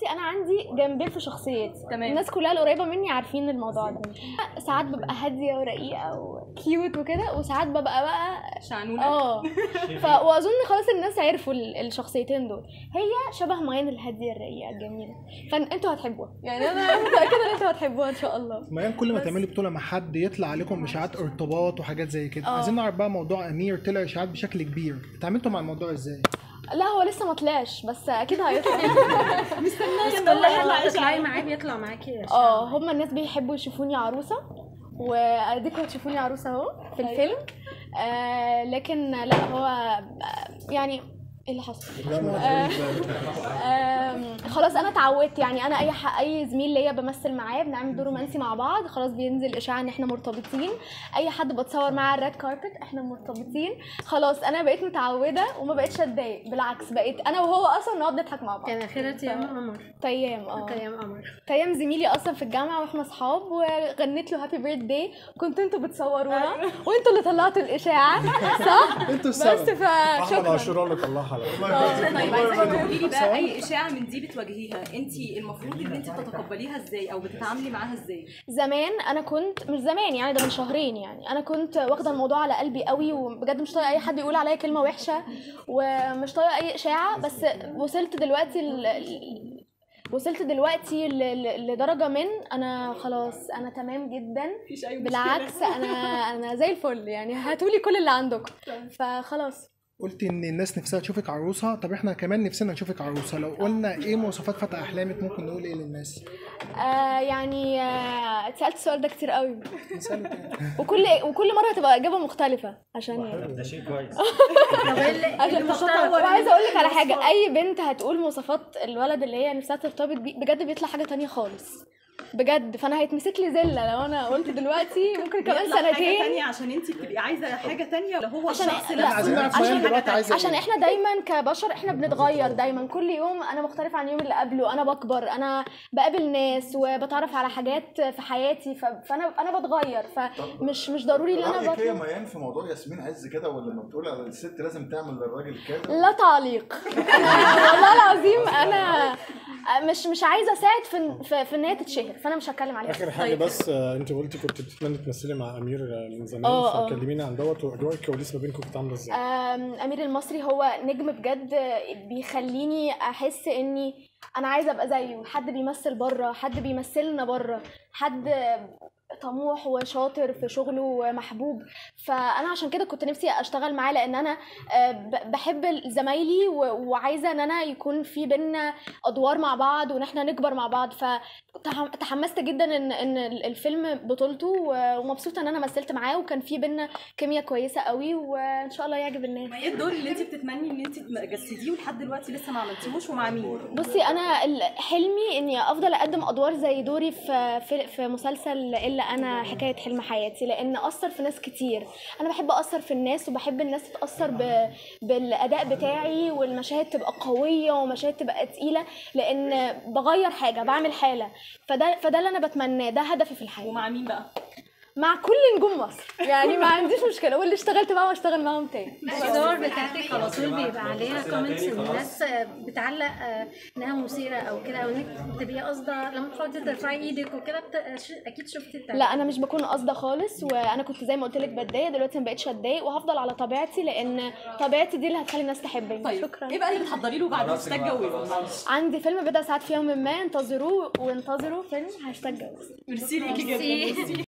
انا عندي جنبين في شخصيتي تمام. الناس كلها القريبه مني عارفين الموضوع ده ساعات ببقى هاديه ورقيقه وكيوت وكده وساعات ببقى بقى شعنونه اه ف... واظن خلاص الناس عرفوا ال- الشخصيتين دول هي شبه ماين الهاديه الرقيقه الجميله فانتوا هتحبوها يعني انا متاكده ان انتوا هتحبوها ان شاء الله ميان كل ما تعملي بطوله مع حد يطلع عليكم اشاعات ارتباط وحاجات زي كده اه. عايزين نعرف بقى موضوع امير طلع اشاعات بشكل كبير اتعاملتوا مع الموضوع ازاي لا هو لسه ما طلعش بس اكيد هيطلع بس كل حد تطلعي معاه بيطلع معاكي اه هما الناس بيحبوا يشوفوني عروسه واديكم هتشوفوني عروسه اهو في الفيلم آه لكن لا هو آه، يعني ايه اللي حصل؟ آه آم، خلاص انا اتعودت يعني انا اي ح- اي زميل ليا بمثل معاه بنعمل دور رومانسي مع بعض خلاص بينزل اشاعه ان احنا مرتبطين اي حد بتصور معاه الريد كاربت احنا مرتبطين خلاص انا بقيت متعوده وما بقتش اتضايق بالعكس بقيت انا وهو اصلا نقعد نضحك مع بعض كان اخرها تيام قمر تيام اه تيام قمر تيام زميلي اصلا في الجامعه واحنا اصحاب وغنيت له هابي بيرث داي كنتوا انتوا بتصورونا وانتوا اللي طلعتوا الاشاعه صح انتوا بس السبب احمد فشكرا عاشور اللي طلعها لك طيب عايزاكي تقولي لي بقى اي اشاعه من دي بتواجهيها انت المفروض ان انت بتتقبليها ازاي او بتتعاملي معاها ازاي زمان انا كنت مش زمان يعني ده من شهرين يعني انا كنت واخده الموضوع على قلبي قوي وبجد مش طايقه اي حد يقول عليا كلمه وحشه ومش طايقه اي اشاعه بس وصلت دلوقتي ل... ل- وصلت دلوقتي ل... ل... لدرجه من انا خلاص انا تمام جدا مفيش اي بالعكس انا انا زي الفل يعني هاتولي كل اللي عندكم فخلاص قلتي ان الناس نفسها تشوفك عروسه طب احنا كمان نفسنا نشوفك عروسه لو قلنا ايه مواصفات فتى احلامك ممكن نقول ايه للناس آه يعني آه، اتسالت السؤال ده كتير قوي نسأله تاني. وكل وكل مره هتبقى اجابه مختلفه عشان يعني ده شيء كويس طب ايه اللي- إيه اللي مختلف؟ وعايزه اقول لك على حاجه اي بنت هتقول مواصفات الولد اللي هي نفسها ترتبط بيه بجد بيطلع حاجه تانية خالص بجد فانا هيتمسك لي زله لو انا قلت دلوقتي ممكن كمان بيطلع حاجه سنتين تانية عشان انت بتبقي عايزه حاجه تانية ولا هو عشان الشخص لا عايزين نعرف عشان ميان دلوقتي عايزه عشان ايه احنا دايما كبشر احنا بنتغير دايما كل يوم انا مختلفه عن اليوم اللي قبله انا بكبر انا بقابل ناس وبتعرف على حاجات في حياتي ف... فانا انا بتغير فمش مش ضروري ان انا رأيك هي بطلع ميان في موضوع ياسمين عز كده ولا لما بتقول على الست لازم تعمل للراجل كذا لا تعليق أنا والله العظيم انا مش مش عايزه اساعد في في, في ان هي تتشهر فانا مش هتكلم عليها اخر حاجه بس آه، انت قلتي كنت بتتمني تمثلي مع امير آه، من زمان اه، اه. فكلمينا عن دوت واجواء الكواليس ما بينكم كانت عامله ازاي أم، امير المصري هو نجم بجد بيخليني احس اني انا عايزه ابقى زيه حد بيمثل بره حد بيمثلنا بره حد طموح وشاطر في شغله ومحبوب فانا عشان كده كنت نفسي اشتغل معاه لان انا آه، ب- بحب زمايلي و- وعايزه ان انا يكون في بينا ادوار مع بعض وان احنا نكبر مع بعض فتحمست جدا ان ان الفيلم بطولته و- ومبسوطه ان انا مثلت معاه وكان في بينا كيمياء كويسه قوي وان شاء الله يعجب الناس ما ايه الدور اللي انت بتتمني ان انت تجسديه ولحد دلوقتي لسه ما عملتيهوش ومع مين بصي انا ال- حلمي اني افضل اقدم ادوار زي دوري في في, في مسلسل الا انا حكايه حلم حياتي لان اثر في ناس كتير انا بحب اثر في الناس وبحب الناس تتاثر ب... بالاداء بتاعي والمشاهد تبقى قويه ومشاهد تبقى تقيله لان بغير حاجه بعمل حاله فده فده اللي انا بتمناه ده هدفي في الحياه ومع مين بقى مع كل نجوم مصر يعني ما عنديش مشكله واللي اشتغلت معاهم اشتغل معاهم تاني الصور بتاعتك على طول بيبقى عليها كومنتس ان الناس بتعلق آه، انها مثيره او كده او انك تبقي قاصده لما تقعدي ترفعي ايدك وكده بت- ش- اكيد شفتي التعليق. لا انا مش بكون قاصده خالص وانا كنت زي ما قلت لك بتضايق دلوقتي ما بقتش اتضايق وهفضل على طبيعتي لان طبيعتي دي اللي هتخلي الناس تحبني طيب شكرا ايه بقى اللي بتحضري له بعد هاشتاج جوزي معلش عندي فيلم بضع ساعات في يوم ما انتظروه وانتظروا فيلم هاشتاج جواز ميرسي ليكي جدا ميرسي. ميرسي